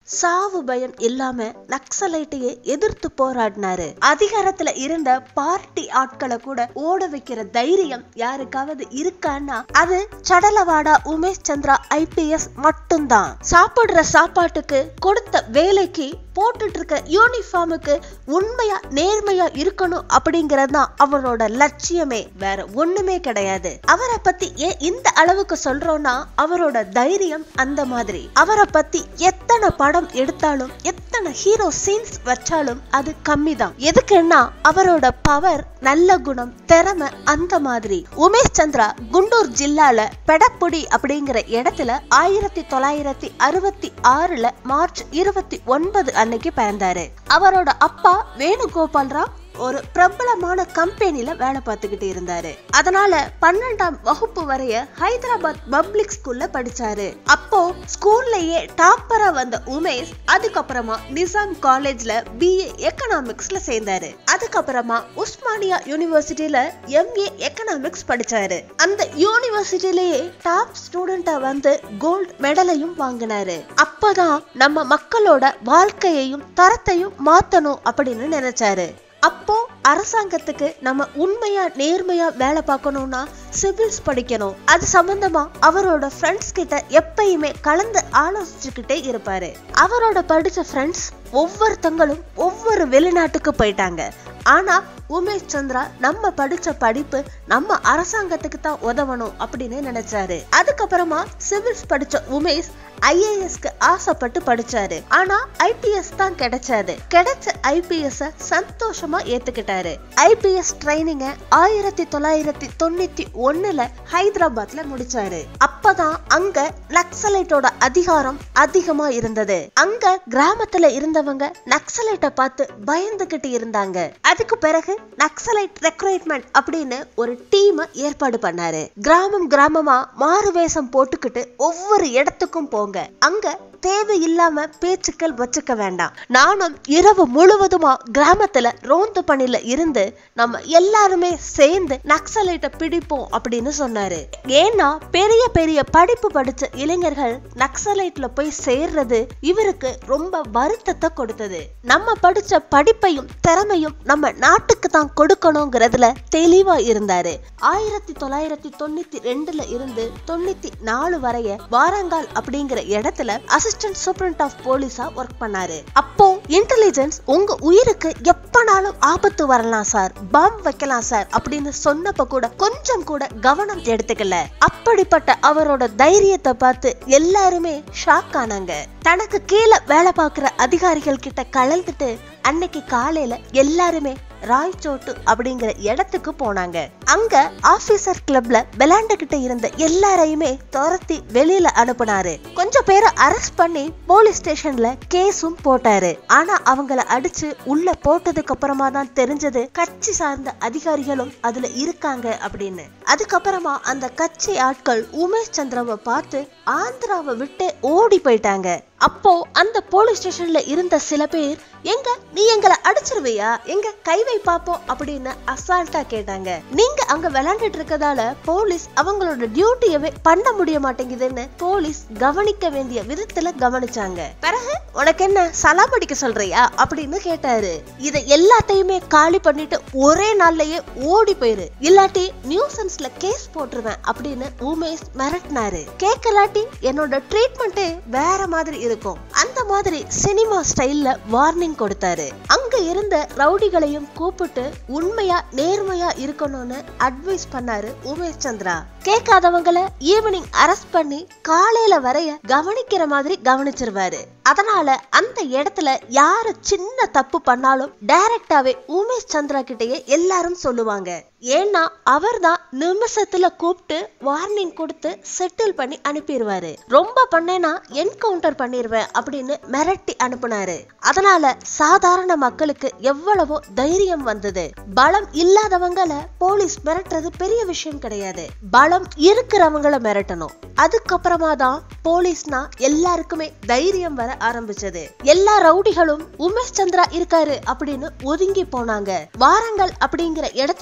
சாவு பயம் இல்லாம நக்சலைட்டையே எதிர்த்து போராடினாரு அதிகாரத்துல இருந்த பார்ட்டி ஆட்களை கூட ஓட வைக்கிற தைரியம் யாருக்காவது இருக்கான்னா அது சடலவாடா உமேஷ் சந்திரா ஐபிஎஸ் மட்டும்தான் சாப்பிடுற சாப்பாட்டுக்கு கொடுத்த வேலைக்கு போட்டுட்டு இருக்க யூனிஃபார்முக்கு உண்மையா நேர்மையா இருக்கணும் அப்படிங்கறது தான் அவரோட லட்சியமே வேற ஒண்ணுமே கிடையாது அவரை பத்தி ஏன் இந்த அளவுக்கு சொல்றோம்னா அவரோட தைரியம் அந்த மாதிரி அவரை பத்தி எத்தனை படம் எடுத்தாலும் எத்தனை ஹீரோ சீன்ஸ் வச்சாலும் அது கம்மி தான் எதுக்குன்னா அவரோட பவர் நல்ல குணம் திறமை அந்த மாதிரி உமேஷ் சந்திரா குண்டூர் ஜில்லால பெடப்புடி அப்படிங்கிற இடத்துல ஆயிரத்தி தொள்ளாயிரத்தி அறுபத்தி ஆறுல மார்ச் இருபத்தி ஒன்பது அன்னைக்கு பிறந்தாரு அவரோட அப்பா வேணுகோபால் ராவ் ஒரு பிரபலமான கம்பெனில வேலை பார்த்துக்கிட்டு இருந்தாரு அதனால பன்னெண்டாம் வகுப்பு வரைய ஹைதராபாத் பப்ளிக் ஸ்கூல்ல படிச்சாரு அப்போ ஸ்கூல்லயே டாப்பரா வந்த உமேஷ் அதுக்கப்புறமா நிசாம் காலேஜ்ல பிஏ எக்கனாமிக்ஸ்ல சேர்ந்தாரு அதுக்கப்புறமா உஸ்மானியா யூனிவர்சிட்டியில எம்ஏ எக்கனாமிக்ஸ் படிச்சாரு அந்த யூனிவர்சிட்டிலேயே டாப் ஸ்டூடெண்டா வந்து கோல்ட் மெடலையும் வாங்கினாரு அப்பதான் நம்ம மக்களோட வாழ்க்கையையும் தரத்தையும் மாத்தணும் அப்படின்னு நினைச்சாரு அப்போ அரசாங்கத்துக்கு நம்ம உண்மையா நேர்மையா வேலை பார்க்கணும்னா சிவில்ஸ் படிக்கணும் அது சம்பந்தமா அவரோட ஃப்ரெண்ட்ஸ் கிட்ட எப்பயுமே கலந்து ஆலோசிச்சுக்கிட்டே இருப்பாரு அவரோட படிச்ச ஃப்ரெண்ட்ஸ் ஒவ்வொருத்தங்களும் ஒவ்வொரு வெளிநாட்டுக்கு போயிட்டாங்க ஆனா உமேஷ் சந்திரா நம்ம படிச்ச படிப்பு நம்ம அரசாங்கத்துக்கு தான் உதவணும் அப்படின்னு நினைச்சாரு அதுக்கப்புறமா சிவில்ஸ் படிச்ச உமேஷ் ஐஏஎஸ்க்கு ஆசைப்பட்டு படிச்சாரு ஆனா ஐபிஎஸ் தான் கிடைச்சாது கிடைச்ச ஐபிஎஸ் சந்தோஷமா ஏத்துக்கிட்டாரு ஐபிஎஸ் ட்ரைனிங்க ஆயிரத்தி தொள்ளாயிரத்தி தொண்ணூத்தி ஒண்ணுல ஹைதராபாத்ல முடிச்சாரு அப்பதான் அங்க நக்சலைட்டோட அதிகாரம் அதிகமா இருந்தது அங்க கிராமத்துல இருந்தவங்க நக்சலைட்ட பார்த்து பயந்துகிட்டு இருந்தாங்க அதுக்கு பிறகு நக்சலைட் ரெக்ரூட்மெண்ட் அப்படின்னு ஒரு டீம் ஏற்பாடு பண்ணாரு கிராமம் கிராமமா மாறு வேஷம் போட்டுக்கிட்டு ஒவ்வொரு இடத்துக்கும் போங்க அங்க தேவையில்லாம பேச்சுக்கள் வச்சுக்க வேண்டாம் நானும் இரவு முழுவதுமா கிராமத்துல ரோந்து பணியில இருந்து நம்ம எல்லாருமே சேர்ந்து நக்சலைட்ட பிடிப்போம் அப்படின்னு சொன்னாரு ஏன்னா பெரிய பெரிய படிப்பு படிச்ச இளைஞர்கள் நக்சலைட்ல போய் சேர்றது இவருக்கு ரொம்ப வருத்தத்தை கொடுத்தது நம்ம படிச்ச படிப்பையும் திறமையும் நம்ம நாட்டுக்கு தான் கொடுக்கணுங்கிறதுல தெளிவா இருந்தாரு ஆயிரத்தி தொள்ளாயிரத்தி தொண்ணூத்தி ரெண்டுல இருந்து தொண்ணூத்தி நாலு வரைய வாரங்கால் அப்படிங்கிற இடத்துல அசிஸ்டன்ட் சூப்பரண்ட் ஆஃப் போலீஸா ஒர்க் பண்ணாரு அப்போ இன்டெலிஜென்ஸ் உங்க உயிருக்கு எப்பனாலும் ஆபத்து வரலாம் சார் பாம் வைக்கலாம் சார் அப்படின்னு சொன்னப்ப கூட கொஞ்சம் கூட கவனம் எடுத்துக்கல அப்படிப்பட்ட அவரோட தைரியத்தை பார்த்து எல்லாருமே ஷாக் ஆனாங்க தனக்கு கீழே வேலை பார்க்கிற அதிகாரிகள் கிட்ட கலந்துட்டு அன்னைக்கு காலையில எல்லாருமே ராய்ச்சோட்டு அப்படிங்கிற இடத்துக்கு போனாங்க அங்க ஆபீசர் கிளப்ல விளையாண்டுகிட்டு இருந்த எல்லாரையுமே துரத்தி வெளியில அனுப்புனாரு கொஞ்சம் பேரை அரெஸ்ட் பண்ணி போலீஸ் ஸ்டேஷன்ல கேஸும் போட்டாரு ஆனா அவங்கள அடிச்சு உள்ள போட்டதுக்கு அப்புறமா தான் தெரிஞ்சது கட்சி சார்ந்த அதிகாரிகளும் அதுல இருக்காங்க அப்படின்னு அதுக்கப்புறமா அந்த கட்சி ஆட்கள் உமேஷ் சந்திராவை பார்த்து ஆந்திராவை விட்டு ஓடி போயிட்டாங்க அப்போ அந்த போலீஸ் ஸ்டேஷன்ல இருந்த சில பேர் எங்க நீ எங்களை அடிச்சிருவியா எங்க கை வை பாப்போம் அப்படின்னு அசால்ட்டா கேட்டாங்க நீங்க அங்க விளையாண்டுட்டு இருக்கதால போலீஸ் அவங்களோட டியூட்டியவே பண்ண முடிய மாட்டேங்குதுன்னு போலீஸ் கவனிக்க வேண்டிய விதத்துல கவனிச்சாங்க பிறகு உனக்கு என்ன சலாம் அடிக்க சொல்றியா அப்படின்னு கேட்டாரு இத எல்லாத்தையுமே காலி பண்ணிட்டு ஒரே நாள்லயே ஓடி போயிரு இல்லாட்டி நியூசன்ஸ்ல கேஸ் போட்டுருவேன் அப்படின்னு உமேஷ் மிரட்டினாரு கேட்கலாட்டி என்னோட ட்ரீட்மெண்ட்டே வேற மாதிரி இருக்கும் அந்த மாதிரி சினிமா ஸ்டைல்ல வார்னிங் கொடுத்தாரு அங்க இருந்த ரவுடிகளையும் கூப்பிட்டு உண்மையா நேர்மையா இருக்கணும்னு அட்வைஸ் பண்ணாரு உமேஷ் சந்திரா கேட்காதவங்கள ஈவினிங் அரெஸ்ட் பண்ணி காலையில வரைய கவனிக்கிற மாதிரி கவனிச்சிருவாரு அதனால அந்த இடத்துல யாரு சின்ன தப்பு பண்ணாலும் டைரக்டாவே உமேஷ் சந்திரா கிட்டயே எல்லாரும் சொல்லுவாங்க ஏன்னா அவர்தான் நிமிஷத்துல கூப்பிட்டு வார்னிங் கொடுத்து செட்டில் பண்ணி அனுப்பிடுவாரு ரொம்ப பண்ணேனா என்கவுண்டர் பண்ணிருவேன் அப்படின்னு மிரட்டி அனுப்புனாரு அதனால சாதாரண மக்களுக்கு எவ்வளவோ தைரியம் வந்தது பலம் இல்லாதவங்கள போலீஸ் மிரட்டுறது பெரிய விஷயம் கிடையாது பலம் இருக்கிறவங்கள மிரட்டணும் அதுக்கப்புறமா தான் போலீஸ்னா எல்லாருக்குமே தைரியம் வர ஆரம்பிச்சது எல்லா ரவுடிகளும் உமேஷ் சந்திரா இருக்காரு அப்படின்னு ஒதுங்கி போனாங்க வாரங்கள் அப்படிங்கிற இடத்துல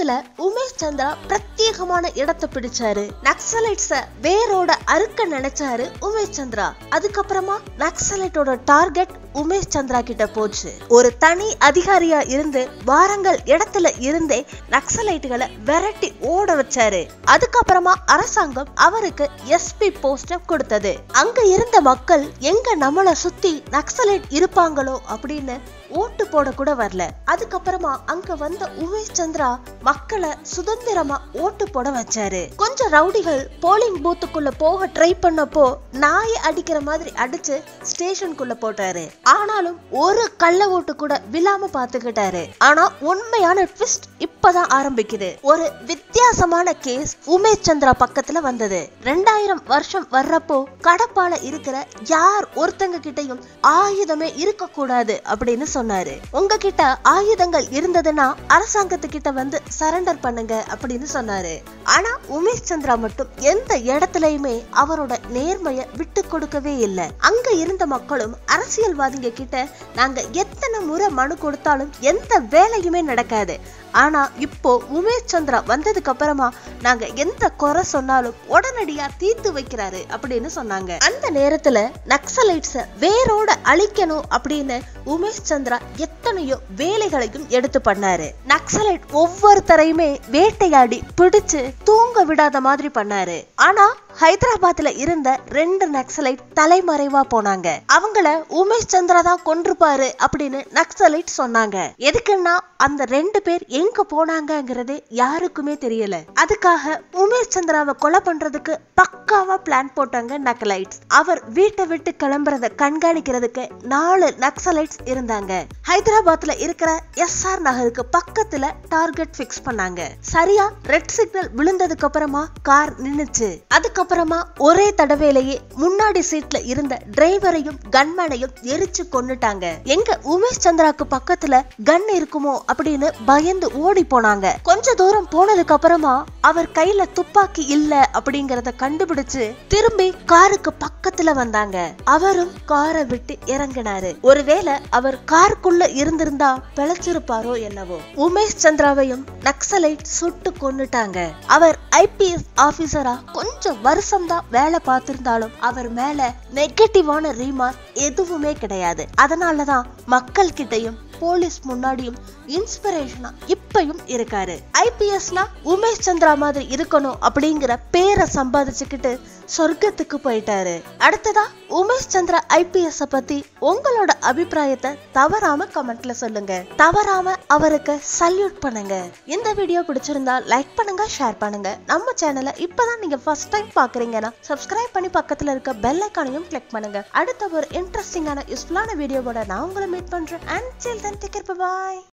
உமேஷ் சந்திரா பிரத்யேகமான இடத்தை பிடிச்சாரு நக்சலைட்ஸ வேரோட அறுக்க நினைச்சாரு உமேஷ் சந்திரா அதுக்கப்புறமா நக்சலைட்டோட டார்கெட் உமேஷ் சந்திரா கிட்ட போச்சு ஒரு தனி அதிகாரியா இருந்து வாரங்கள் இடத்துல இருந்தே நக்சலைட்டுகளை விரட்டி ஓட வச்சாரு அதுக்கப்புறமா அரசாங்கம் அவருக்கு எஸ்பி போஸ்ட கொடுத்தது அங்க இருந்த மக்கள் எங்க நம்மள சுத்தி நக்சலைட் இருப்பாங்களோ அப்படின்னு ஓட்டு போட கூட வரல அதுக்கப்புறமா அங்க வந்த உமேஷ் சந்திரா மக்களை சுதந்திரமா ஓட்டு போட வச்சாரு கொஞ்சம் ரவுடிகள் போலிங் பூத்துக்குள்ள போக ட்ரை பண்ணப்போ நாயை அடிக்கிற மாதிரி அடிச்சு ஸ்டேஷனுக்குள்ள போட்டாரு ஆனாலும் ஒரு கள்ள ஓட்டு கூட விழாம பாத்துக்கிட்டாரு ஆனா உண்மையான ட்விஸ்ட் இப்பதான் ஆரம்பிக்குது ஒரு வித்தியாசமான கேஸ் உமேஷ் சந்திரா பக்கத்துல வந்தது ரெண்டாயிரம் வருஷம் வர்றப்போ கடப்பால இருக்கிற யார் ஒருத்தங்க கிட்டயும் ஆயுதமே இருக்க கூடாது அப்படின்னு சொன்னாரு உங்ககிட்ட ஆயுதங்கள் இருந்ததுன்னா அரசாங்கத்துக்கிட்ட வந்து சரண்டர் பண்ணுங்க அப்படின்னு சொன்னாரு ஆனா உமேஷ் சந்திரா மட்டும் எந்த இடத்துலயுமே அவரோட நேர்மைய விட்டு கொடுக்கவே இல்லை அங்க இருந்த மக்களும் அரசியல்வாதிங்க கிட்ட நாங்க எத்தனை முறை மனு கொடுத்தாலும் எந்த வேலையுமே நடக்காது ஆனா இப்போ உமேஷ் சந்திரா வந்ததுக்கு அப்புறமா நாங்க எந்த குறை சொன்னாலும் உடனடியா தீர்த்து வைக்கிறாரு அப்படின்னு சொன்னாங்க அந்த நேரத்துல நக்சலைட்ஸ வேரோட அழிக்கணும் அப்படின்னு உமேஷ் சந்திரா எத்தனையோ வேலைகளையும் எடுத்து பண்ணாரு நக்சலைட் ஒவ்வொருத்தரையுமே வேட்டையாடி பிடிச்சு தூங்க விடாத மாதிரி பண்ணாரு ஆனா ஹைதராபாத்ல இருந்த ரெண்டு நக்சலைட் தலைமறைவா போனாங்க அவங்கள உமேஷ் சந்திரா தான் கொன்றுப்பாரு அப்படின்னு நக்சலைட் சொன்னாங்க எதுக்குன்னா அந்த ரெண்டு பேர் எங்க போனாங்கங்கிறது யாருக்குமே தெரியல அதுக்காக உமேஷ் சந்திராவை கொலை பண்றதுக்கு பக்காவா பிளான் போட்டாங்க நக்சலைட்ஸ் அவர் வீட்டை விட்டு கிளம்புறத கண்காணிக்கிறதுக்கு நாலு நக்சலைட்ஸ் இருந்தாங்க ஹைதராபாத்ல இருக்கிற எஸ் ஆர் நகருக்கு பக்கத்துல டார்கெட் பிக்ஸ் பண்ணாங்க சரியா ரெட் சிக்னல் விழுந்ததுக்கு அப்புறமா கார் நின்னுச்சு அதுக்கப்புறமா ஒரே தடவையிலேயே முன்னாடி சீட்ல இருந்த டிரைவரையும் கன்மேனையும் எரிச்சு கொன்னுட்டாங்க எங்க உமேஷ் சந்திராக்கு பக்கத்துல கன் இருக்குமோ அப்படின்னு பயந்து ஓடி போனாங்க கொஞ்ச தூரம் போனதுக்கு அப்புறமா அவர் கையில துப்பாக்கி இல்ல அப்படிங்கறத கண்டுபிடிச்சு திரும்பி காருக்கு பக்கத்துல வந்தாங்க அவரும் காரை விட்டு இறங்கினாரு ஒருவேளை அவர் காருக்குள்ள இருந்திருந்தா பிழைச்சிருப்பாரோ என்னவோ உமேஷ் சந்திராவையும் நக்சலைட் சுட்டு கொன்னுட்டாங்க அவர் ஐபிஎஸ் ஆபீசரா கொஞ்சம் வருஷம் தான் வேலை பார்த்திருந்தாலும் அவர் மேல நெகட்டிவான ரீமார்க் எதுவுமே கிடையாது அதனாலதான் மக்கள் கிட்டயும் போலீஸ் முன்னாடியும் இன்ஸ்பிரேஷனா இப்பயும் இருக்காரு ஐபிஎஸ்னா உமேஷ் சந்திரா மாதிரி இருக்கணும் அப்படிங்கிற பேரை சம்பாதிச்சுக்கிட்டு சொர்க்கத்துக்கு போயிட்டாரு அடுத்ததா உமேஷ் சந்திரா ஐபிஎஸ் பத்தி உங்களோட அபிப்பிராயத்தை தவறாம கமெண்ட்ல சொல்லுங்க தவறாம அவருக்கு சல்யூட் பண்ணுங்க இந்த வீடியோ பிடிச்சிருந்தா லைக் பண்ணுங்க ஷேர் பண்ணுங்க நம்ம சேனலை இப்பதான் நீங்க ஃபர்ஸ்ட் டைம் பாக்குறீங்கன்னா சப்ஸ்கிரைப் பண்ணி பக்கத்துல இருக்க பெல் ஐக்கானையும் கிளிக் பண்ணுங்க அடுத்த ஒரு இன்ட்ரெஸ்டிங்கான யூஸ்ஃபுல்லான வீடியோவோட நான் உங்களை மீட் பண்றேன் and chill than take bye